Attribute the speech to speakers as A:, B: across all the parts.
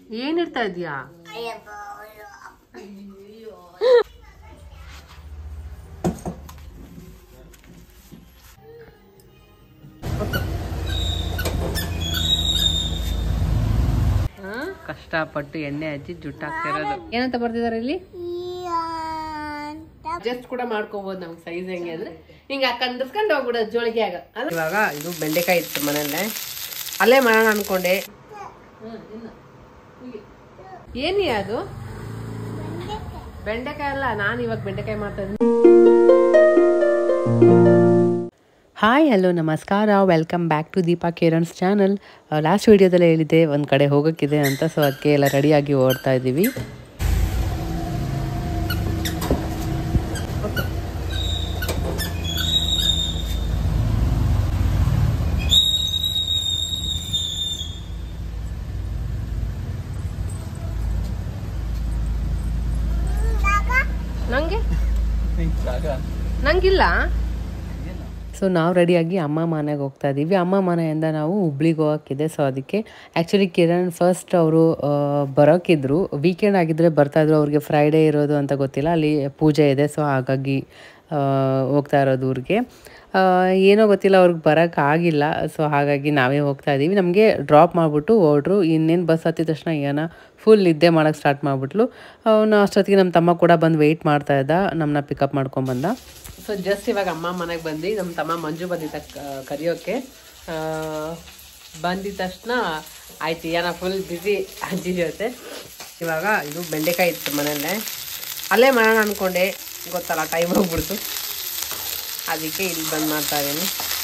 A: ಏನಿರ್ತಾ ಇದೀಯಾ ಕಷ್ಟಪಟ್ಟು ಎಣ್ಣೆ ಹಚ್ಚಿ ಜುಟ್ಟು ಹಾಕ್ತಿರೋದು ಏನಂತ ಬರ್ತಿದಾರೆ ಇಲ್ಲಿ ಅಡ್ಜಸ್ಟ್ ಕೂಡ ಮಾಡ್ಕೋಬಹುದು ನಮ್ಗೆ ಸೈಜ್ ಹೆಂಗೆ ಅಂದ್ರೆ ಹಿಂಗ ಕಂದಿಸ್ಕೊಂಡು ಹೋಗ್ಬಿಡೋದು ಜೋಳಿಗೆ ಆಗ ಅಲ್ಲ ಇವಾಗ ಇದು ಬೆಂಡೆಕಾಯಿ ಇತ್ತು ಮನೆಯಲ್ಲೇ ಅಲ್ಲೇ ಮಾಡೋಣ ಅನ್ಕೊಂಡೆ ಏನಿ ಅದು ಬೆಂಡೆಕಾಯಿ ಅಲ್ಲ ನಾನು ಇವಾಗ ಬೆಂಡೆಕಾಯಿ ಮಾಡ್ತಾ ಇದ್ದೀನಿ
B: ಹಾಯ್ ಹಲೋ ನಮಸ್ಕಾರ ವೆಲ್ಕಮ್ ಬ್ಯಾಕ್ ಟು ದೀಪಾ ಕೇರನ್ಸ್ ಚಾನಲ್ ಲಾಸ್ಟ್ ವಿಡಿಯೋದಲ್ಲಿ ಹೇಳಿದ್ದೆ ಒಂದು ಕಡೆ ಹೋಗೋಕ್ಕಿದೆ ಅಂತ ಸೊ ಅದಕ್ಕೆ ಎಲ್ಲ ರೆಡಿಯಾಗಿ ಓಡ್ತಾ ಇದ್ದೀವಿ
A: ನಂಗೆ ನಂಗಿಲ್ಲ
B: ಸೊ ನಾವು ರೆಡಿಯಾಗಿ ಅಮ್ಮ ಮನೆಗೆ ಹೋಗ್ತಾ ಇದ್ದೀವಿ ಅಮ್ಮ ಮನೆಯಿಂದ ನಾವು ಹುಬ್ಳಿಗೆ ಹೋಗೋಕ್ಕಿದೆ ಸೊ ಅದಕ್ಕೆ ಆ್ಯಕ್ಚುಲಿ ಕಿರಣ್ ಫಸ್ಟ್ ಅವರು ಬರೋಕ್ಕಿದ್ರು ವೀಕೆಂಡ್ ಆಗಿದ್ದರೆ ಬರ್ತಾಯಿದ್ರು ಅವ್ರಿಗೆ ಫ್ರೈಡೇ ಇರೋದು ಅಂತ ಗೊತ್ತಿಲ್ಲ ಅಲ್ಲಿ ಪೂಜೆ ಇದೆ ಸೊ ಹಾಗಾಗಿ ಆ, ಹೋಗ್ತಾ ಇರೋದು ಊರಿಗೆ ಆ, ಏನೋ ಗೊತ್ತಿಲ್ಲ ಅವ್ರಿಗೆ ಬರೋಕ್ಕಾಗಿಲ್ಲ ಸೊ ಹಾಗಾಗಿ ನಾವೇ ಹೋಗ್ತಾ ಇದ್ದೀವಿ ನಮಗೆ ಡ್ರಾಪ್ ಮಾಡಿಬಿಟ್ಟು ಹೊರಡ್ರು ಇನ್ನೇನು ಬಸ್ ಹತ್ತಿದ ತಕ್ಷಣ ಏನ ಫುಲ್ ನಿದ್ದೆ ಮಾಡೋಕ್ಕೆ ಸ್ಟಾರ್ಟ್ ಮಾಡಿಬಿಟ್ಲು ಅವನು ಅಷ್ಟೊತ್ತಿಗೆ ನಮ್ಮ ತಮ್ಮ ಕೂಡ ಬಂದು ವೆಯ್ಟ್ ಮಾಡ್ತಾ ಇದ್ದ ನಮ್ಮನ್ನ ಪಿಕಪ್ ಮಾಡ್ಕೊಂಬಂದ
A: ಸೊ ಜಸ್ಟ್ ಇವಾಗ ಅಮ್ಮ ಮನೆಗೆ ಬಂದು ನಮ್ಮ ತಮ್ಮ ಮಂಜು ಬಂದಿದ್ದ ಕ- ಕರಿಯೋಕೆ ಆ, ಬಂದಿದ ತಕ್ಷಣ ಆಯ್ತು ಏನೋ ಫುಲ್ ಬ್ಯುಸಿ ಅಜ್ಜಿ ಜೊತೆ ಇವಾಗ ಇದು ಬೆಂಡೆಕಾಯಿ ಇತ್ತು ಮನೆಯಲ್ಲೇ ಅಲ್ಲೇ ಮಾಡೋಣ ಅನ್ಕೊಂಡೆ ಗೊತ್ತಲ್ಲ ಟೈಮ್ ಹೋಗ್ಬಿಡ್ತು ಅದಕ್ಕೆ ಇಲ್ಲಿ ಬಂದು ಮಾಡ್ತಾ ಇದ್ದೀನಿ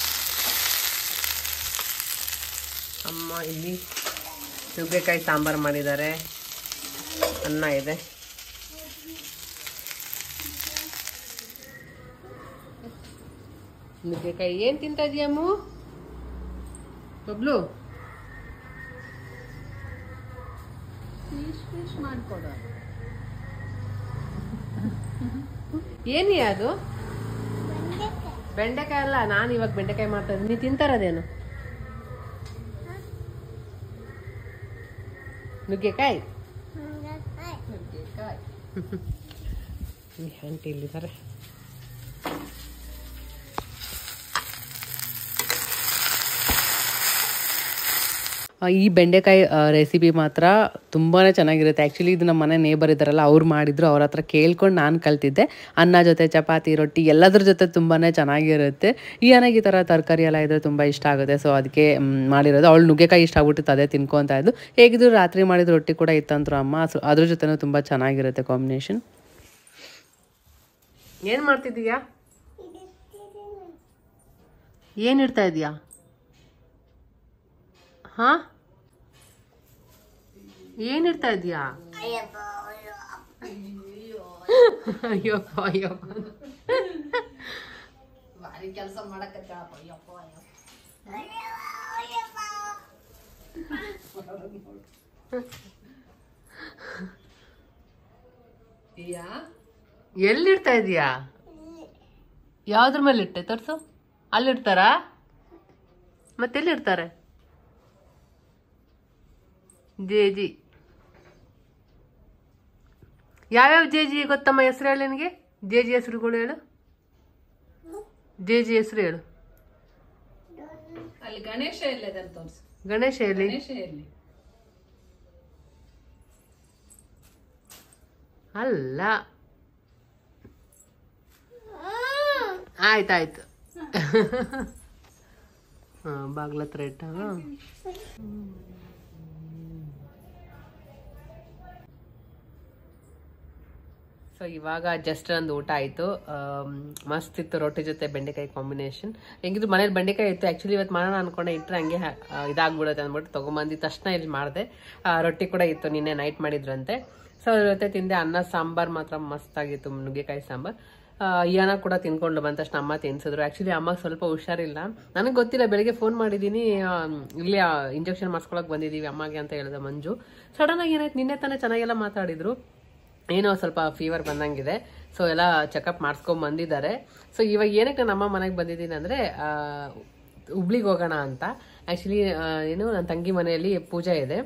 A: ಅಮ್ಮ ಇಲ್ಲಿ ನುಗ್ಗೆಕಾಯಿ ಸಾಂಬಾರು ಮಾಡಿದ್ದಾರೆ ಅನ್ನ ಇದೆ ನುಗ್ಗೆಕಾಯಿ ಏನ್ ತಿಂತಾ ಇದೀಯಮ್ಮು ಬಬ್ಲು ಏನಿ ಅದು ಬೆಂಡೆಕಾಯಿ ಅಲ್ಲ ನಾನು ಇವಾಗ ಬೆಂಡೆಕಾಯಿ ಮಾಡ್ತಾ ಇದ್ದೀನಿ ನೀ ತಿಂತಾರದೇನು ನುಗ್ಗೆಕಾಯಿ ನುಗ್ಗೆಕಾಯಿ ಈ ಆಂಟಿ ಇಲ್ಲಿದ್ದಾರೆ
B: ಆ, ಈ ಬೆಂಡೆಕಾಯಿ ರೆಸಿಪಿ ಮಾತ್ರ ತುಂಬಾ ಚೆನ್ನಾಗಿರುತ್ತೆ ಆ್ಯಕ್ಚುಲಿ ಇದು ನಮ್ಮ ಮನೆ ನೇಬರ್ ಇದ್ದಾರಲ್ಲ ಅವ್ರು ಮಾಡಿದ್ರು ಅವ್ರ ಹತ್ರ ಕೇಳ್ಕೊಂಡು ನಾನು ಕಲ್ತಿದ್ದೆ ಅನ್ನ ಜೊತೆ ಚಪಾತಿ ರೊಟ್ಟಿ ಎಲ್ಲದ್ರ ಜೊತೆ ತುಂಬಾ ಚೆನ್ನಾಗಿರುತ್ತೆ ಈ ನನಗೆ ಈ ಥರ ತರಕಾರಿ ಎಲ್ಲ ಇದ್ರೆ ತುಂಬ ಇಷ್ಟ ಆಗುತ್ತೆ ಸೊ ಅದಕ್ಕೆ ಮ್, ಮಾಡಿರೋದು ಅವಳು ನುಗ್ಗೆಕಾಯಿ ಇಷ್ಟ ಆಗ್ಬಿಟ್ಟಿತ್ತು ಅದೇ ತಿನ್ಕೊತಾ ಇದ್ದು ಹೇಗಿದ್ರು ರಾತ್ರಿ ಮಾಡಿದ ರೊಟ್ಟಿ ಕೂಡ ಇತ್ತಂದ್ರು ಅಮ್ಮ ಸೊ ಅದ್ರ ಜೊತೆನೂ ತುಂಬ ಚೆನ್ನಾಗಿರುತ್ತೆ ಕಾಂಬಿನೇಷನ್
A: ಏನ್ ಮಾಡ್ತಿದೀಯಾ ಏನ್ ಇಡ್ತಾ ಇದೀಯಾ ಹಾ ಏನ್ ಇಡ್ತಾ ಇದೀಯಾ ಅಯ್ಯಪ್ಪ ಅಯ್ಯಪ್ಪ ಎಲ್ಲಿಡ್ತಾ ಇದೀಯಾ ಯಾವ್ದ್ರ ಮೇಲೆ ಇಟ್ಟೆ ತೋರ್ಸು ಅಲ್ಲಿಡ್ತಾರಾ ಮತ್ತೆಲ್ಲಿಡ್ತಾರೆ ಜೆ ಜಿ ಯಾವ್ಯಾವ ಜೆ ಜಿ ಗೊತ್ತಮ್ಮ ಹೆಸರು ಹೇಳಿ ನಿನಗೆ ಜೆ ಜಿ ಹೆಸರುಗಳು ಹೇಳು ಜೆ ಜಿ ಹೆಸರು ಹೇಳು
C: ಅಲ್ಲಿ ಗಣೇಶ ಇಲ್ಲದಂತ ತೋರ್ಸು
A: ಗಣೇಶ ಎಲ್ಲಿ
C: ಗಣೇಶ ಇರ್ಲಿ
A: ಅಲ್ಲ ಆಯ್ತಾಯ್ತು ಹಾ ಬಾಗ್ಲ ಹತ್ರ ಇಟ್ಟ ಸೊ ಇವಾಗ ಜಸ್ಟ್ ನಂದು ಊಟ ಆಯಿತು ಮಸ್ತ್ ಇತ್ತು ರೊಟ್ಟಿ ಜೊತೆ ಬೆಂಡೆಕಾಯಿ ಕಾಂಬಿನೇಷನ್ ಹೆಂಗಿದ್ರು ಮನೇಲಿ ಬೆಂಡೆಕಾಯಿ ಇತ್ತು ಆ್ಯಕ್ಚುಲಿ ಇವತ್ತು ಮಾಡೋಣ ಅನ್ಕೊಂಡೆ ಇಟ್ಟರೆ ಹಂಗೆ ಹಾ- ಆ, ಇದಾಗ್ಬಿಡುತ್ತೆ ಅಂದ್ಬಿಟ್ಟು ತೊಗೊಂಬಂದಿದ ತಕ್ಷಣ ಇಲ್ಲಿ ಮಾಡಿದೆ ರೊಟ್ಟಿ ಕೂಡ ಇತ್ತು ನಿನ್ನೆ ನೈಟ್ ಮಾಡಿದ್ರಂತೆ ಸೊ ಅದ್ರ ಜೊತೆ ತಿಂದೆ ಅನ್ನ ಸಾಂಬಾರ್ ಮಾತ್ರ ಮಸ್ತ್ ಆಗಿತ್ತು ನುಗ್ಗೆಕಾಯಿ ಸಾಂಬಾರ್ ಅಯ್ಯನ ಕೂಡ ತಿನ್ಕೊಂಡು ಬಂದ ತಕ್ಷಣ ಅಮ್ಮ ತಿನ್ಸಿದ್ರು ಆ್ಯಕ್ಚುಲಿ ಅಮ್ಮಗೆ ಸ್ವಲ್ಪ ಹುಷಾರಿಲ್ಲ ನನಗೆ ಗೊತ್ತಿಲ್ಲ ಬೆಳಿಗ್ಗೆ ಫೋನ್ ಮಾಡಿದ್ದೀನಿ ಇಲ್ಲಿ ಇಂಜೆಕ್ಷನ್ ಮಾಡಿಸ್ಕೊಳಕ್ ಬಂದಿದ್ದೀವಿ ಅಮ್ಮಗೆ ಅಂತ ಹೇಳಿದೆ ಮಂಜು ಸಡನ್ ಆಗಿ ಏನಾಯ್ತು ನಿನ್ನೆ ತಾನೇ ಚೆನ್ನಾಗೆಲ್ಲ ಮಾತಾಡಿದ್ರು ಏನೋ ಸ್ವಲ್ಪ ಫೀವರ್ ಬಂದಂಗಿದೆ ಸೊ ಎಲ್ಲ ಚೆಕಪ್ ಮಾಡಿಸ್ಕೊಂಡ್ ಬಂದಿದ್ದಾರೆ ಸೊ ಇವಾಗ ಏನಕ್ಕೆ ನಮ್ಮ ಮನೆಗೆ ಬಂದಿದ್ದೀನಿ ಅಂದರೆ ಹುಬ್ಳಿಗೆ ಹೋಗೋಣ ಅಂತ ಆ್ಯಕ್ಚುಲಿ ಏನು ನನ್ನ ತಂಗಿ ಮನೆಯಲ್ಲಿ ಪೂಜೆ ಇದೆ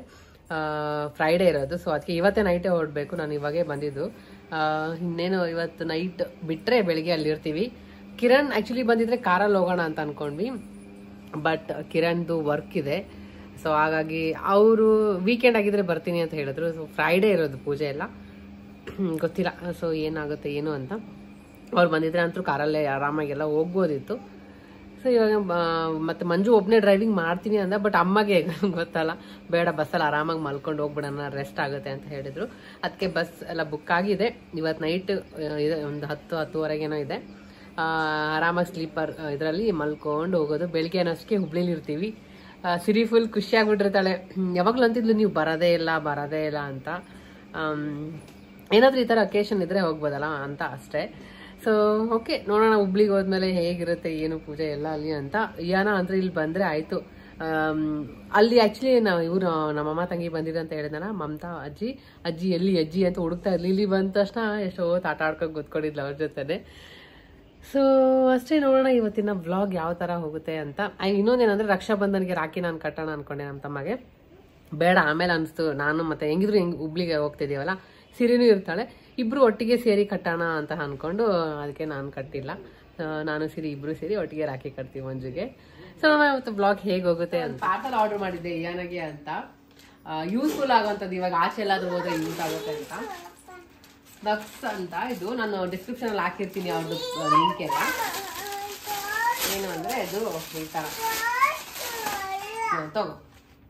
A: ಫ್ರೈಡೇ ಇರೋದು ಸೊ ಅದಕ್ಕೆ ಇವತ್ತೇ ನೈಟೇ ಹೊರಡ್ಬೇಕು ನಾನು ಇವಾಗೇ ಬಂದಿದ್ದು ಆ, ಇನ್ನೇನು ಇವತ್ತು ನೈಟ್ ಬಿಟ್ಟರೆ ಬೆಳಿಗ್ಗೆ ಅಲ್ಲಿ ಇರ್ತೀವಿ ಕಿರಣ್ ಆ್ಯಕ್ಚುಲಿ ಬಂದಿದ್ರೆ ಕಾರಲ್ಲಿ ಹೋಗೋಣ ಅಂತ ಅನ್ಕೊಂಡ್ವಿ ಬಟ್ ಕಿರಣ್ದು ವರ್ಕ್ ಇದೆ ಸೊ ಹಾಗಾಗಿ ಅವರು ವೀಕೆಂಡ್ ಆಗಿದ್ರೆ ಬರ್ತೀನಿ ಅಂತ ಹೇಳಿದ್ರು ಸೊ ಫ್ರೈಡೇ ಇರೋದು ಪೂಜೆ ಎಲ್ಲ ಗೊತ್ತಿಲ್ಲ ಸೊ ಏನಾಗುತ್ತೆ ಏನು ಅಂತ ಅವ್ರು ಬಂದಿದ್ರೆ ಅಂತೂ ಕಾರಲ್ಲೇ ಆರಾಮಾಗೆಲ್ಲ ಹೋಗ್ಬೋದಿತ್ತು ಸೊ ಇವಾಗ ಬ- ಮತ್ತೆ ಮಂಜು ಒಬ್ಬನೇ ಡ್ರೈವಿಂಗ್ ಮಾಡ್ತೀನಿ ಅಂದ ಬಟ್ ಅಮ್ಮಗೆ ಗೊತ್ತಲ್ಲ ಬೇಡ ಬಸ್ಸಲ್ಲಿ ಆರಾಮಾಗಿ ಮಲ್ಕೊಂಡು ಹೋಗ್ಬಿಡೋಣ ರೆಸ್ಟ್ ಆಗುತ್ತೆ ಅಂತ ಹೇಳಿದ್ರು ಅದಕ್ಕೆ ಬಸ್ ಎಲ್ಲ ಬುಕ್ ಆಗಿದೆ ಇವತ್ತು ನೈಟ್ ಇದೆ ಒಂದು ಹತ್ತು ಹತ್ತುವರೆಗೇನೋ ಇದೆ ಆ, ಆರಾಮಾಗಿ ಸ್ಲೀಪರ್ ಇದರಲ್ಲಿ ಮಲ್ಕೊಂಡು ಹೋಗೋದು ಬೆಳಿಗ್ಗೆ ಅನ್ನೋಷ್ಟಕ್ಕೆ ಹುಬ್ಳಿಲಿ ಇರ್ತೀವಿ ಆ, ಸಿರಿ ಫುಲ್ ಖುಷಿಯಾಗ್ಬಿಟ್ಟಿರ್ತಾಳೆ ಯಾವಾಗಲೂ ಅಂತಿದ್ಲು ನೀವು ಬರೋದೇ ಇಲ್ಲ ಬರೋದೇ ಇಲ್ಲ ಅಂತ ಆಮ್, ಏನಾದ್ರೂ ಈ ಥರ ಅಕೇಶನ್ ಇದ್ರೆ ಹೋಗ್ಬೋದಲ್ಲ ಅಂತ ಅಷ್ಟೇ ಸೊ ಓಕೆ ನೋಡೋಣ ಹುಬ್ಳಿಗೆ ಹೋದ್ಮೇಲೆ ಹೇಗಿರುತ್ತೆ ಏನು ಪೂಜೆ ಎಲ್ಲ ಅಲ್ಲಿ ಅಂತ ಯಾನ ಅಂದ್ರೆ ಇಲ್ಲಿ ಬಂದ್ರೆ ಆಯ್ತು ಆಮ್, ಅಲ್ಲಿ ಆಕ್ಚುಲಿ ನಾವು ಇವ್ರು ನಮ್ಮಮ್ಮ ತಂಗಿ ಬಂದಿದ್ರು ಅಂತ ಹೇಳಿದ್ನಲ್ಲ ಮಮತಾ ಅಜ್ಜಿ ಅಜ್ಜಿ ಎಲ್ಲಿ ಅಜ್ಜಿ ಅಂತ ಹುಡುಕ್ತಾ ಇರ್ಲಿ ಇಲ್ಲಿ ಬಂದ ತಕ್ಷಣ ಎಷ್ಟೋ ಆಟ ಆಡ್ಕೊಂಡು ಕೂತ್ಕೊಂಡಿದ್ಲು ಅವ್ರ ಜೊತೆನೆ ಸೊ ಅಷ್ಟೇ ನೋಡೋಣ ಇವತ್ತಿನ ವ್ಲಾಗ್ ಯಾವ ಥರ ಹೋಗುತ್ತೆ ಅಂತ ಆ, ಇನ್ನೊಂದೇನಂದ್ರೆ ರಕ್ಷಾಬಂಧನ್ಗೆ ರಾಖಿ ನಾನು ಕಟ್ಟೋಣ ಅನ್ಕೊಂಡೆ ನಮ್ಮ ತಮ್ಮಗೆ ಬೇಡ ಆಮೇಲೆ ಅನಿಸ್ತು ನಾನು ಮತ್ತೆ ಹೆಂಗಿದ್ರು ಹೆಂಗ್ ಹುಬ್ಳಿಗೆ ಹೋಗ್ತಿದೀವಲ್ಲ ಸಿರಿನೂ ಇರ್ತಾಳೆ ಇಬ್ರು ಒಟ್ಟಿಗೆ ಸೇರಿ ಕಟ್ಟೋಣ ಅಂತ ಅನ್ಕೊಂಡು ಅದಕ್ಕೆ ನಾನು ಕಟ್ಟಿಲ್ಲ ಆ, ನಾನು ಸಿರಿ ಇಬ್ರು ಸೇರಿ ಒಟ್ಟಿಗೆ ರಾಖಿ ಕಟ್ತೀವಿ ಮಂಜುಗೆ ಸೊ ನಾನು ಇವತ್ತು ಬ್ಲಾಗ್ ಹೇಗೆ ಹೋಗುತ್ತೆ ಅಂತ ಪಾರ್ಸಲ್ ಆರ್ಡರ್ ಮಾಡಿದ್ದೆ ಯಾನಗೆ ಅಂತ ಯೂಸ್ಫುಲ್ ಆಗುವಂಥದ್ದು ಇವಾಗ ಆಚೆ ಎಲ್ಲಾದ್ರೂ ಹೋದ್ರೆ ಯೂಸ್ ಆಗುತ್ತೆ ಅಂತ ದಕ್ಸ್ ಅಂತ ಇದು ನಾನು ಡಿಸ್ಕ್ರಿಪ್ಷನ್ ಅಲ್ಲಿ ಹಾಕಿರ್ತೀನಿ ಅವ್ರದ್ದು ಲಿಂಕ್ ಎಲ್ಲ ಏನು ಅಂದ್ರೆ ಇದು ಈ ತರ ಹ್ಮ್, ತಗೋ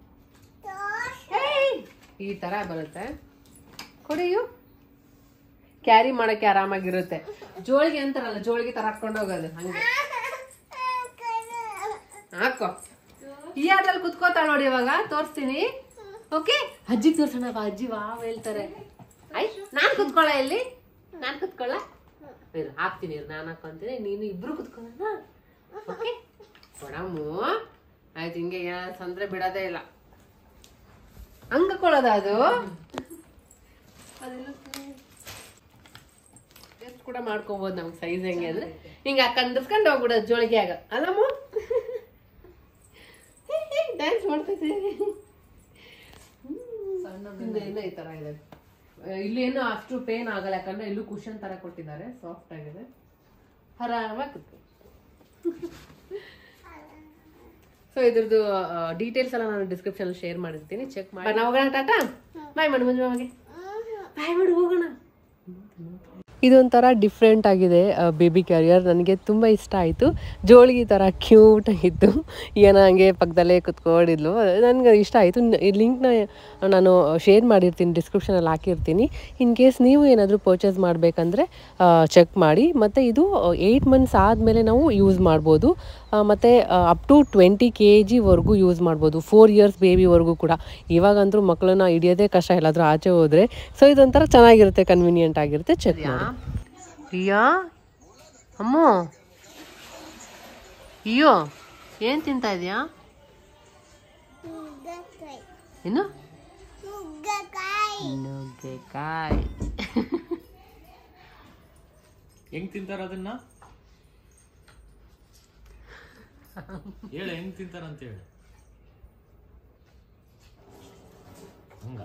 A: ಏಯ್! ಈ ತರ ಬರುತ್ತೆ ಕೊಡಿಯು ಕ್ಯಾರಿ ಮಾಡಕ್ಕೆ ಆರಾಮಾಗಿರುತ್ತೆ ಜೋಳಿಗೆ ಅಂತಾರಲ್ಲ ಜೋಳಿಗೆ ತರ ಹಾಕೊಂಡು ಹೋಗೋದು ಹಂಗೆ ಹಾಕೋ ಈ ಅದ್ರಲ್ಲಿ ಕುತ್ಕೋತಾಳ ನೋಡಿ ಇವಾಗ ತೋರಿಸ್ತೀನಿ ಓಕೆ ಅಜ್ಜಿಗೆ ತೋರ್ಸೋಣ ಬಾ ಅಜ್ಜಿ ವಾವ್ ಹೇಳ್ತಾರೆ ಐ ನಾನ್ ಕುತ್ಕೊಳ್ಳ ಇಲ್ಲಿ ನಾನ್ ಕುತ್ಕೊಳ್ಳ ಇರು ಹಾಕ್ತೀನಿ ಇರು ನಾನು ಹಾಕೊಂತೀನಿ ನೀನು ಇಬ್ರು ಕುತ್ಕೊಳ್ಳೋಣ ಓಕೆ ಕೊಡಮ್ಮು ಆಯ್ತು ಹಿಂಗೆ ಏನಾದ್ರು ತೊಂದ್ರೆ ಬಿಡೋದೇ ಇಲ್ಲ ಹಂಗ ಕೊಡೋದ ಅದು ಅಡ್ಜಸ್ಟ್ ಕೂಡ ಮಾಡ್ಕೋಬಹುದು ನಮ್ಗೆ ಸೈಜ್ ಹೆಂಗೆ ಅಂದ್ರೆ ಹಿಂಗೆ ಕಂದಿಸ್ಕೊಂಡು ಹೋಗ್ಬಿಡೋದು ಜೋಳಿಗೆ ಆಗ ಅಲ್ಲಮ್ಮ ಡ್ಯಾನ್ಸ್ ಮಾಡ್ತೈತೆ ಇನ್ನೂ ಈ ತರ ಇದೆ ಆ, ಇಲ್ಲಿ ಏನು ಅಷ್ಟು ಪೇನ್ ಆಗಲ್ಲ ಯಾಕಂದ್ರೆ ಇಲ್ಲೂ ಕುಶನ್ ತರ ಕೊಟ್ಟಿದ್ದಾರೆ ಸಾಫ್ಟ್ ಆಗಿದೆ ಆರಾಮಾಗಿ ಕುತ್ಕೊ ಸೊ ಇದ್ರದ್ದು ಡೀಟೇಲ್ಸ್ ಎಲ್ಲ ನಾನು ಡಿಸ್ಕ್ರಿಪ್ಷನ್ ಶೇರ್ ಮಾಡಿರ್ತೀನಿ ಚೆಕ್ ಮಾಡಿ ನಾವು ಹೋಗೋಣ ಟಾಟಾ ಬಾಯ್ ಮಾಡಿ ಮಂಜು ಮಾಮಗೆ ಬಾಯ್ ಮಾಡಿ ಹೋಗೋಣ
B: ಇದೊಂಥರ ಡಿಫ್ರೆಂಟ್ ಆಗಿದೆ ಬೇಬಿ ಕ್ಯಾರಿಯರ್ ನನಗೆ ತುಂಬ ಇಷ್ಟ ಆಯಿತು ಜೋಳಿಗೆ ಥರ ಕ್ಯೂಟ್ ಆಗಿತ್ತು ಏನ ಹಂಗೆ ಪಕ್ಕದಲ್ಲೇ ಕುತ್ಕೊಂಡಿದ್ಲು ನನಗೆ ಇಷ್ಟ ಆಯಿತು ಈ ಲಿಂಕ್ನ ನಾನು ಶೇರ್ ಮಾಡಿರ್ತೀನಿ ಡಿಸ್ಕ್ರಿಪ್ಷನಲ್ಲಿ ಹಾಕಿರ್ತೀನಿ ಇನ್ ಕೇಸ್ ನೀವು ಏನಾದರೂ ಪರ್ಚೇಸ್ ಮಾಡಬೇಕಂದ್ರೆ ಚೆಕ್ ಮಾಡಿ ಮತ್ತು ಇದು ಏಯ್ಟ್ ಮಂತ್ಸ್ ಆದಮೇಲೆ ನಾವು ಯೂಸ್ ಮಾಡ್ಬೋದು ಮತ್ತು ಅಪ್ ಟು ಟ್ವೆಂಟಿ ಕೆ ಜಿವರೆಗೂ ಯೂಸ್ ಮಾಡ್ಬೋದು ಫೋರ್ ಇಯರ್ಸ್ ಬೇಬಿವರೆಗೂ ಕೂಡ ಇವಾಗಂತೂ ಮಕ್ಕಳನ್ನ ಹಿಡಿಯೋದೇ ಕಷ್ಟ ಎಲ್ಲಾದರೂ ಆಚೆ ಹೋದರೆ ಸೊ ಇದೊಂಥರ ಚೆನ್ನಾಗಿರುತ್ತೆ ಕನ್ವೀನಿಯೆಂಟ್ ಆಗಿರುತ್ತೆ ಚೆಕ್ ಮಾಡಿ
A: ಅಯ್ಯೋ ಅಮ್ಮು ಅಯ್ಯೋ ಏನ್ ತಿಂತಾ ಇದೀಯಾ ಏನು ನುಗ್ಗೆಕಾಯಿ
C: ಹೆಂಗ್ ತಿಂತಾರ ಅದನ್ನ ಹೇಳ ಹೆಂಗ್ ತಿಂತಾರ ಅಂತ ಹೇಳಿ ಹಂಗ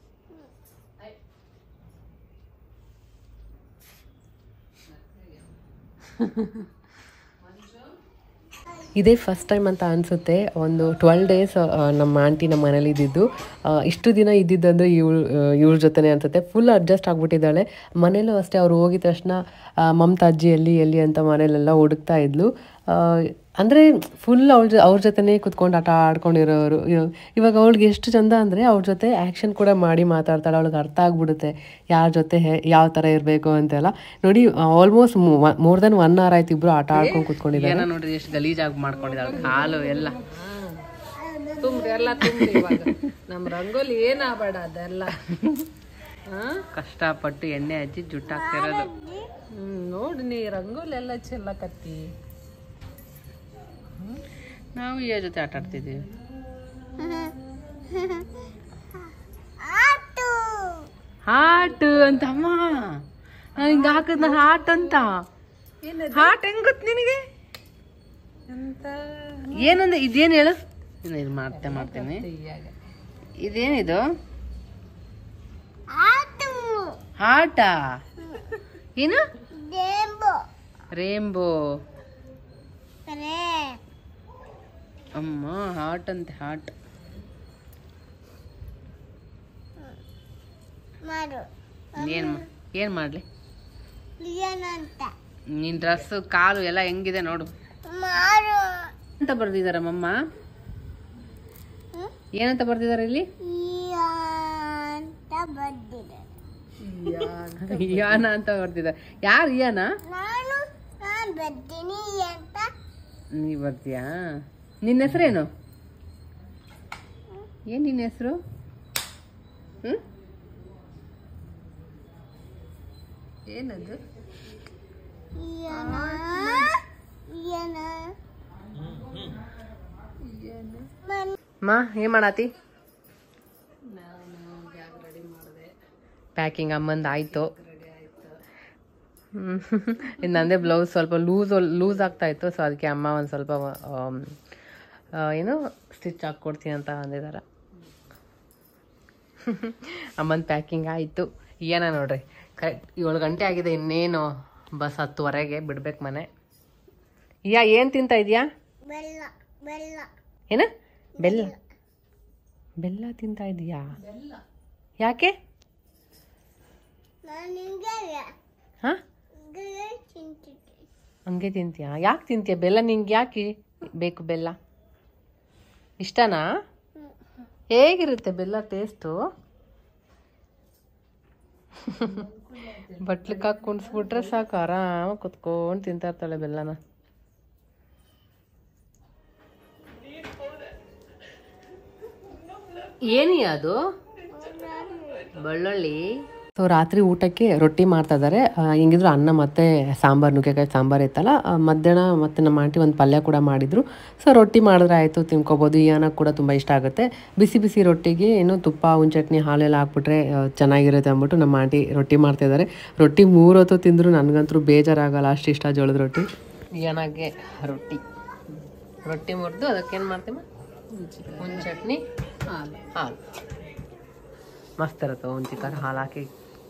B: ಇದೇ ಫಸ್ಟ್ ಟೈಮ್ ಅಂತ ಅನಿಸುತ್ತೆ ಒಂದು ಟ್ವೆಲ್ ಡೇಸ್ ನಮ್ಮ ಆಂಟಿ ನಮ್ಮ ಮನೇಲಿ ಇದ್ದಿದ್ದು ಆ, ಇಷ್ಟು ದಿನ ಇದ್ದಿದ್ದಂದ್ರೆ ಇವಳು ಇವ್ರ ಜೊತೆನೇ ಅನ್ಸುತ್ತೆ ಫುಲ್ ಅಡ್ಜಸ್ಟ್ ಆಗ್ಬಿಟ್ಟಿದ್ದಾಳೆ ಮನೇಲೂ ಅಷ್ಟೇ ಅವ್ರು ಹೋಗಿದ ತಕ್ಷಣ ಆ, ಮಮತಾ ಅಜ್ಜಿ ಎಲ್ಲಿ ಎಲ್ಲಿ ಅಂತ ಮನೇಲೆಲ್ಲ ಹುಡುಕ್ತಾ ಇದ್ಲು ಆ, ಅಂದರೆ ಫುಲ್ ಅವ್ಳ ಜೊ ಅವ್ರ ಜೊತೆನೇ ಕುತ್ಕೊಂಡು ಆಟ ಆಡ್ಕೊಂಡಿರೋರು ಇವ್- ಇವಾಗ ಅವಳಿಗೆ ಎಷ್ಟು ಚಂದ ಅಂದರೆ ಅವ್ರ ಜೊತೆ ಆ್ಯಕ್ಷನ್ ಕೂಡ ಮಾಡಿ ಮಾತಾಡ್ತಾಳೆ ಅವಳಿಗೆ ಅರ್ಥ ಆಗ್ಬಿಡುತ್ತೆ ಯಾರ ಜೊತೆ ಹೆ- ಯಾವ ಥರ ಇರಬೇಕು ಅಂತೆಲ್ಲ ನೋಡಿ almost more than one hour ಆಯ್ತು ಇಬ್ರು ಆಟ ಆಡ್ಕೊಂಡು ಕುತ್ಕೊಂಡಿದ್ದಾರೆ
A: ಏನೋ ನೋಡ್ರಿ ಎಷ್ಟು ಗಲೀಜಾಗಿ ಮಾಡ್ಕೊಂಡಿದ್ದಾಳೆ ಕಾಲು ಎಲ್ಲ ತುಂಬ್ರಿ ಎಲ್ಲ ತುಂಬ್ರಿ ಇವಾಗ ನಮ್ ರಂಗೋಲಿ ಏನಾಗಬೇಡ ಅದೆಲ್ಲ ಕಷ್ಟಪಟ್ಟು ಎಣ್ಣೆ ಹಚ್ಚಿ ಜುಟ್ಟು ಹಾಕ್ತಿರೋದು ಹ್ಮ್ ನೋಡಿ ನೀ ರಂಗೋಲಿ ಎಲ್ಲ ಚೆಲ್ಲಕತ್ತಿ ನಾವು ಈ ಜೊತೆ ಆಟ ಆಡ್ತಿದ್ದೀವಿ ಹಾಟ್ ಅಂತ ಅಮ್ಮ ಹಿಂಗ ಹಾಕದ್ ಹಾಟ್ ಅಂತ ಹಾಟ್ ಹೆಂಗ್ ಗೊತ್ತು ನಿನಗೆ ಏನಂದ್ರೆ ಇದೇನು ಹೇಳು ಇನ್ನು ಇದು ಮಾಡ್ತೆ ಮಾಡ್ತೇನೆ ಇದೇನಿದು
B: ಹಾಟ ಏನು ರೇಂಬೋ ಅಮ್ಮ ಹಾಟ್ ಅಂತೆ ಹಾಟ್ ಏನ್ ಮಾ- ಏನ್ ಮಾಡ್ಲಿ ನಿನ್ ಡ್ರೆಸ್ ಕಾಲು ಎಲ್ಲ ಹೆಂಗಿದೆ ನೋಡು ಅಂತ ಬರ್ದಿದಾರ ಮಮ್ಮ ಏನಂತ ಬರ್ದಿದಾರ ಇಲ್ಲಿ ಯಾನ ಅಂತ ಬರ್ದಿದ್ದಾರೆ ಯಾರು ಯಾನ
D: ನಾನು ನಾನು ಬರ್ತೀನಿ ಅಂತ
B: ನೀ ಬರ್ತೀಯಾ ನಿನ್ನ ಹೆಸರೇನು ಏನ್ ನಿನ್ನ ಹೆಸರು ಹ್ಮ್ ಏನದು
D: ಏನ ಏನ
A: ಮಾ ಏನ್ ಮಾಡಾತಿ ಪ್ಯಾಕಿಂಗ್ ಅಮ್ಮಂದು ಆಯ್ತು ಹ್ಮ್. ಇನ್ನು ನಂದೇ ಬ್ಲೌಸ್ ಸ್ವಲ್ಪ ಲೂಸ್ ಲೂಸ್ ಆಗ್ತಾ ಇತ್ತು ಸೊ ಅದಕ್ಕೆ ಅಮ್ಮ ಒಂದು ಸ್ವಲ್ಪ ಆಮ್, ಆ, ಏನು ಸ್ಟಿಚ್ ಹಾಕ್ಕೊಡ್ತೀನಿ ಅಂತ ಅಂದಿದ್ದಾರೆ ಅಮ್ಮನ ಪ್ಯಾಕಿಂಗ್ ಆಯಿತು ಏನ ನೋಡ್ರಿ ಕರೆಕ್ಟ್ ಏಳು ಗಂಟೆ ಆಗಿದೆ ಇನ್ನೇನು ಬಸ್ ಹತ್ತುವರೆಗೆ ಬಿಡ್ಬೇಕು ಮನೆ ಯಾ ಏನು ತಿಂತಾ ಇದೆಯಾ
D: ಬೆಲ್ಲ ಬೆಲ್ಲ
A: ಏನ ಬೆಲ್ಲ ಬೆಲ್ಲ ತಿಂತಾ ಇದೀಯಾ ಯಾಕೆ
D: ನಾನು ನಿಂಗೆ
A: ಹಾ
D: ತಿಂತಿದ್ದೆ
A: ಹಂಗೆ ತಿಂತೀಯಾ ಯಾಕೆ ತಿಂತೀಯ ಬೆಲ್ಲ ನಿಂಗೆ ಯಾಕೆ ಬೇಕು ಬೆಲ್ಲ ಇಷ್ಟನಾ ಹೇಗಿರುತ್ತೆ ಬೆಲ್ಲ ಟೇಸ್ಟು ಬಟ್ಲಿಗೆ ಹಾಕಿ ಕುಣಿಸ್ಬಿಟ್ರೆ ಸಾಕು ಆರಾಮಾಗಿ ಕುತ್ಕೊಂಡು ತಿಂತಾ ಇರ್ತಾಳೆ ಬೆಲ್ಲನ ಏನಿ ಅದು ಬೆಳ್ಳುಳ್ಳಿ ಸೊ ರಾತ್ರಿ ಊಟಕ್ಕೆ ರೊಟ್ಟಿ ಮಾಡ್ತಾ ಇದ್ದಾರೆ ಹೆಂಗಿದ್ರು ಅನ್ನ ಮತ್ತೆ ಸಾಂಬಾರು ನುಗ್ಗೆಕಾಯಿ ಸಾಂಬಾರು ಇತ್ತಲ್ಲ ಆ, ಮಧ್ಯಾಹ್ನ ಮತ್ತೆ ನಮ್ಮ ಆಂಟಿ ಒಂದು ಪಲ್ಯ ಕೂಡ ಮಾಡಿದ್ರು ಸೊ ರೊಟ್ಟಿ ಮಾಡಿದ್ರೆ ಆಯಿತು ತಿನ್ಕೋಬೋದು ಯಾನ ಕೂಡ ತುಂಬ ಇಷ್ಟ ಆಗುತ್ತೆ ಬಿಸಿ ಬಿಸಿ ರೊಟ್ಟಿಗೆ ಏನು ತುಪ್ಪ ಹುಣ್ ಚಟ್ನಿ ಹಾಲೆಲ್ಲ ಹಾಕ್ಬಿಟ್ರೆ ಆ, ಚೆನ್ನಾಗಿರುತ್ತೆ ಅಂದ್ಬಿಟ್ಟು ನಮ್ಮ ಆಂಟಿ ರೊಟ್ಟಿ ಮಾಡ್ತಾ ಇದ್ದಾರೆ ರೊಟ್ಟಿ ಮೂರು ಹೊತ್ತು ತಿಂದರೂ ನನಗಂತೂ ಬೇಜಾರಾಗಲ್ಲ ಅಷ್ಟು ಇಷ್ಟ ಜೋಳದ ರೊಟ್ಟಿ ಯಾನಾಗೆ ರೊಟ್ಟಿ ರೊಟ್ಟಿ ಮುರಿದು ಅದಕ್ಕೇನು ಮಾಡ್ತೀವಿ ಹುಣ್ ಚಟ್ನಿ ಹಾಲು ಹಾಲು ಮಸ್ತ್ ಇರುತ್ತೆ ಹುಂಚಿ ಖಾರ ಹಾಲು ಹಾಕಿ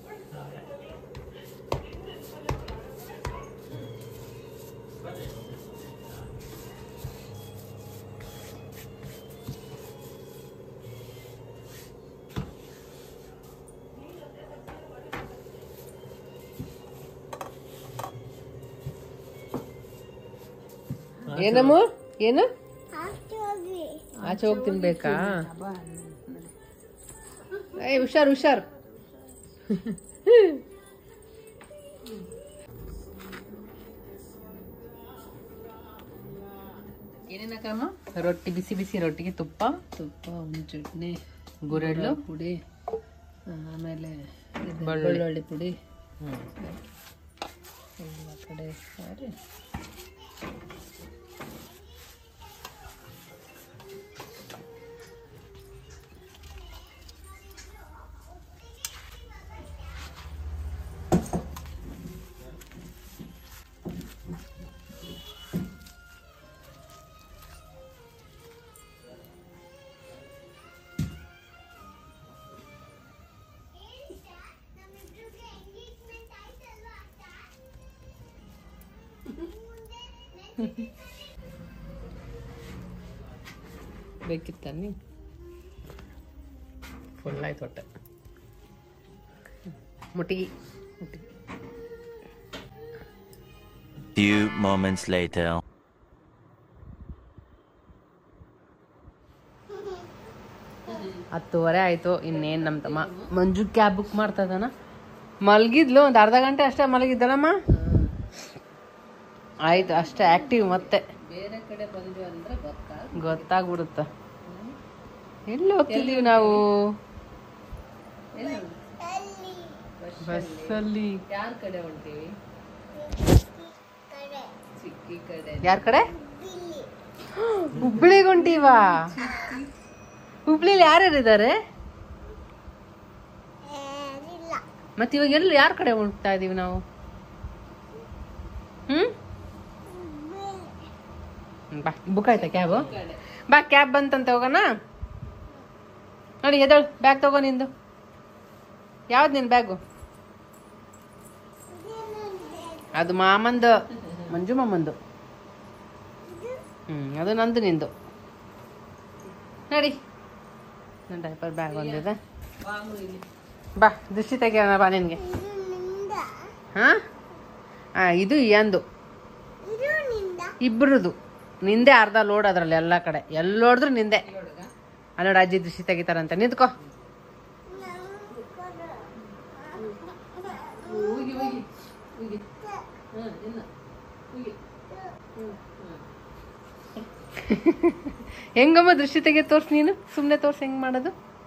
A: ಏನಮ್ಮ ಏನು
D: ಅಷ್ಟು ಹೋಗಿ
A: ಆಚೆ ಹೋಗಿ ತಿನ್ಬೇಕಾ ಏಯ್ ಹುಷಾರ್ ಹುಷಾರ್ ಏನೇನಕ್ಕಮ್ಮ ರೊಟ್ಟಿ ಬಿಸಿ ಬಿಸಿ ರೊಟ್ಟಿಗೆ ತುಪ್ಪ
B: ತುಪ್ಪ ಒಂದು ಚಟ್ನಿ
A: ಗುರೆಳ್ಳು
B: ಪುಡಿ ಆಮೇಲೆ ಇದು
A: ಬೆಳ್ಳುಳ್ಳಿ.
B: ಬೆಳ್ಳುಳ್ಳಿ ಪುಡಿ ಎಲ್ಲ ಕಡೆ ಸಾರಿ
A: ಬೇಕಿತ್ತ ನೀವು ಫುಲ್ ಆಯ್ತು ಹೊಟ್ಟೆ ಮುಟ್ಟಿಗೆ ಮುಟ್ಟಿಗೆ
E: Few moments later.
A: ಹತ್ತುವರೆ ಆಯಿತು ಇನ್ನೇನು ನಮ್ಮ ತಮ್ಮ ಮಂಜು ಕ್ಯಾಬ್ ಬುಕ್ ಮಾಡ್ತಾ ಇದ್ದಾನ ಮಲಗಿದ್ಲು ಒಂದು ಅರ್ಧ ಗಂಟೆ ಅಷ್ಟೇ ಮಲಗಿದ್ದಳಮ್ಮ ಆಯ್ತು ಅಷ್ಟೇ ಆಕ್ಟಿವ್ ಮತ್ತೆ
B: ಬೇರೆ ಕಡೆ ಬಂದ್ವಿ ಅಂದ್ರೆ ಗೊತ್ತಾ
A: ಗೊತ್ತಾಗ್ಬಿಡುತ್ತ ಎಲ್ಲಿ ಹೋಗ್ತಿದೀವಿ ನಾವು ಬಸ್ಸಲ್ಲಿ
B: ಯಾರ ಕಡೆ ಹೊಂಟೀವಿ
D: ಕಡೆ
B: ಚಿಕ್ಕಿ ಕಡೆ
A: ಯಾರ ಕಡೆ ಹುಬ್ಳಿಗೆ ಹೊಂಟೀವಾ ಹುಬ್ಳಿಲಿ ಯಾರ್ಯಾರಿದ್ದಾರೆ
D: ಇಲ್ಲ
A: ಮತ್ತೆ ಇವಾಗ ಎಲ್ಲಿ ಯಾರ ಕಡೆ ಹೋಗ್ತಾ ಇದೀವಿ ನಾವು ಹ್ಮ್ ಬಾ ಬುಕ್ ಆಯ್ತಾ ಕ್ಯಾಬ್ ಬಾ ಕ್ಯಾಬ್ ಬಂತಂತ ಹೋಗೋಣ ನೋಡಿ ಎದಳು ಬ್ಯಾಗ್ ತಗೋ ನಿಂದು ಯಾವ್ದು ನಿನ್ ಬ್ಯಾಗು
B: ಅದು ಮಾಮಂದು ಮಂಜು ಮಾಮಂದು ಹ್ಞೂ ಅದು ನಂದು ನಿಂದು ನಡಿ ನನ್ನ ಡೈಪರ್ ಬ್ಯಾಗ್ ಒಂದಿದೆ ಬಾ ದೃಷ್ಟಿ ತೆಗಿಯೋಣ ಬಾ ನಿನಗೆ
D: ಇದು ನಿಂದ
B: ಹಾಂ ಹಾಂ ಇದು ಎಂದು
D: ಇದು ನಿಂದ
B: ಇಬ್ಬರದು ನಿಂದೆ ಅರ್ಧ ಲೋಡ್ ಅದ್ರಲ್ಲಿ ಎಲ್ಲ ಕಡೆ ಎಲ್ಲಿ ನೋಡಿದ್ರು ನಿಂದೆ ಅಲ್ಲೋಡ ಅಜ್ಜಿ ದೃಷ್ಟಿ ತೆಗಿತಾರಂತೆ ನಿಂತ್ಕೋ
D: ನಂಗೆ ಕೊಡು.
B: ಹೆಂಗಮ್ಮ ದೃಷ್ಟಿ ತೆಗೆ ತೋರ್ಸ್ ನೀನು ಸುಮ್ಮನೆ ತೋರ್ಸ್ ಹೆಂಗ್ ಮಾಡೋದು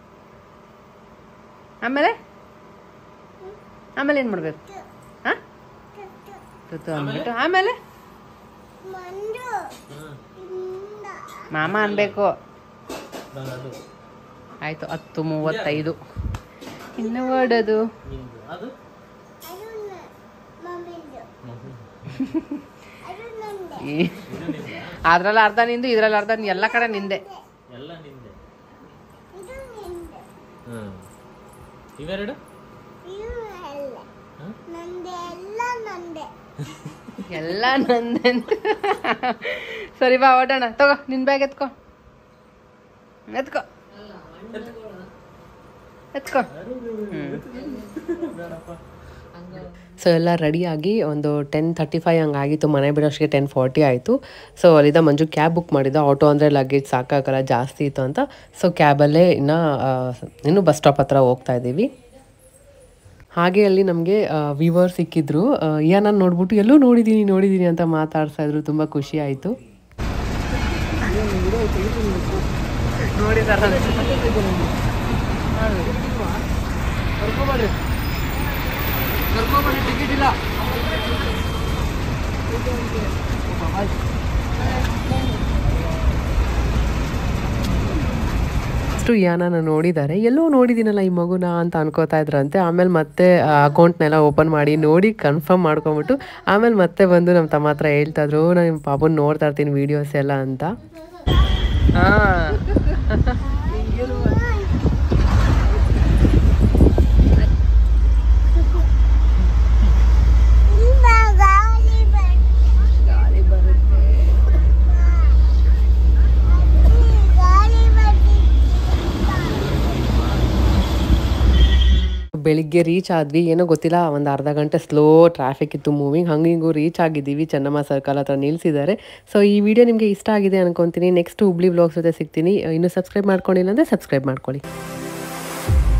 B: ಆಮೇಲೆ ಆಮೇಲೆ ಏನ್ ಮಾಡ್ಬೇಕು ಹಾ ತುತ್ತು ಅಂದ್ಬಿಟ್ಟು ಆಮೇಲೆ
D: ಮಂಡು ಇಂದ
B: ಮಾಮ ಅನ್ಬೇಕು
C: ನಾನು ಅದು
B: ಆಯ್ತು ಹತ್ತು ಮೂವತ್ತೈದು ಇನ್ನು ಓಡೋದು
C: ನಿಂದು ಅದು
D: ಅದು ನ- ಮಮ್ಮಿಂದು ಅದು ನಂದೆ
B: ಈ- ಅದ್ರಲ್ಲಿ ಅರ್ಧ ನಿಂದು ಇದ್ರಲ್ಲಿ ಅರ್ಧ ನೀ- ಎಲ್ಲ ಕಡೆ ನಿಂದೆ
C: ಎಲ್ಲ ನಿಂದೆ
D: ಇದು ನಿಂದೆ
C: ಹ್ಮ್ ಇವೆರಡು
D: ಇದು ಎಲ್ಲ
C: ಹ?
D: ನಂದೆ ಎಲ್ಲ ನಂದೆ
B: ಎಲ್ಲ ನಂದೆ ಸರಿ ಬಾ ಓಡೋಣ ತಗೋ ನಿನ್ ಬ್ಯಾಗ್ ಎತ್ಕೋ ಎತ್ಕೋ ಎತ್ಕೋ ಸೊ ಎಲ್ಲ ರೆಡಿಯಾಗಿ ಒಂದು ಟೆನ್ ತರ್ಟಿ ಫೈವ್ ಹಂಗೆ ಆಗಿತ್ತು ಮನೆ ಬಿಡೋಷ್ಟಿಗೆ ಟೆನ್ ಫಾರ್ಟಿ ಆಯಿತು ಸೊ ಅಲ್ಲಿಂದ ಮಂಜು ಕ್ಯಾಬ್ ಬುಕ್ ಮಾಡಿದ್ದ ಆಟೋ ಅಂದರೆ ಲಗೇಜ್ ಸಾಕಾಗಲ್ಲ ಜಾಸ್ತಿ ಇತ್ತು ಅಂತ ಸೊ ಕ್ಯಾಬಲ್ಲೇ ಇನ್ನು ಆ, ಇನ್ನು ಬಸ್ ಸ್ಟಾಪ್ ಹತ್ರ ಹೋಗ್ತಾ ಇದ್ದೀವಿ ಹಾಗೆ ಅಲ್ಲಿ ನಮಗೆ ವಿವರ್ ಸಿಕ್ಕಿದ್ರು ಯಾ ನಾನು ನೋಡ್ಬಿಟ್ಟು ಎಲ್ಲೋ ನೋಡಿದ್ದೀನಿ ನೋಡಿದ್ದೀನಿ ಅಂತ ಮಾತಾಡ್ತಾ ಇದ್ರು ತುಂಬ ಖುಷಿ ಆಯಿತು ಅಷ್ಟು ಯಾನ ನೋಡಿದ್ದಾರೆ ಎಲ್ಲೋ ನೋಡಿದ್ದೀನಲ್ಲ ಈ ಮಗುನ ಅಂತ ಅನ್ಕೋತಾ ಇದ್ರಂತೆ ಆಮೇಲೆ ಮತ್ತೆ ಅಕೌಂಟ್ನೆಲ್ಲ ಓಪನ್ ಮಾಡಿ ನೋಡಿ ಕನ್ಫರ್ಮ್ ಮಾಡ್ಕೊಂಬಿಟ್ಟು ಆಮೇಲೆ ಮತ್ತೆ ಬಂದು ನಮ್ಮ ತಮ್ಮ ಹತ್ರ ಹೇಳ್ತಾ ಇದ್ರು ನಾನು ನಿಮ್ಮ ಪಾಪನ ನೋಡ್ತಾ ಇರ್ತೀನಿ ವೀಡಿಯೋಸ್ ಎಲ್ಲ ಅಂತ ಹಾಂ
D: ಇಂದ ಗಾಳಿ ಬರುತ್ತೆ ಗಾಳಿ ಬರುತ್ತೆ ಗಾಳಿ ಬರುತ್ತೆ
B: ಬೆಳಿಗ್ಗೆ ರೀಚ್ ಆದ್ವಿ ಏನೋ ಗೊತ್ತಿಲ್ಲ ಒಂದು ಅರ್ಧ ಗಂಟೆ ಸ್ಲೋ ಟ್ರಾಫಿಕ್ ಇತ್ತು ಮೂವಿಂಗ್ ಹಂಗೆ ಹಿಂಗೂ ರೀಚ್ ಆಗಿದ್ದೀವಿ ಚೆನ್ನಮ್ಮ ಸರ್ಕಲ್ ಹತ್ರ ನಿಲ್ಸಿದ್ದಾರೆ ಸೊ ಈ ವಿಡಿಯೋ ನಿಮಗೆ ಇಷ್ಟ ಆಗಿದೆ ಅನ್ಕೊಂತೀನಿ ನೆಕ್ಸ್ಟ್ ಹುಬ್ಳಿ ಬ್ಲಾಗ್ಸ್ ಜೊತೆ ಸಿಗ್ತೀನಿ ಇನ್ನು ಸಬ್ಸ್ಕ್ರೈಬ್ ಮಾಡ್ಕೊಂಡಿಲ್ಲ ಅಂದರೆ ಸಬ್ಸ್ಕ್ರೈಬ್ ಮಾಡ್ಕೊಳ್ಳಿ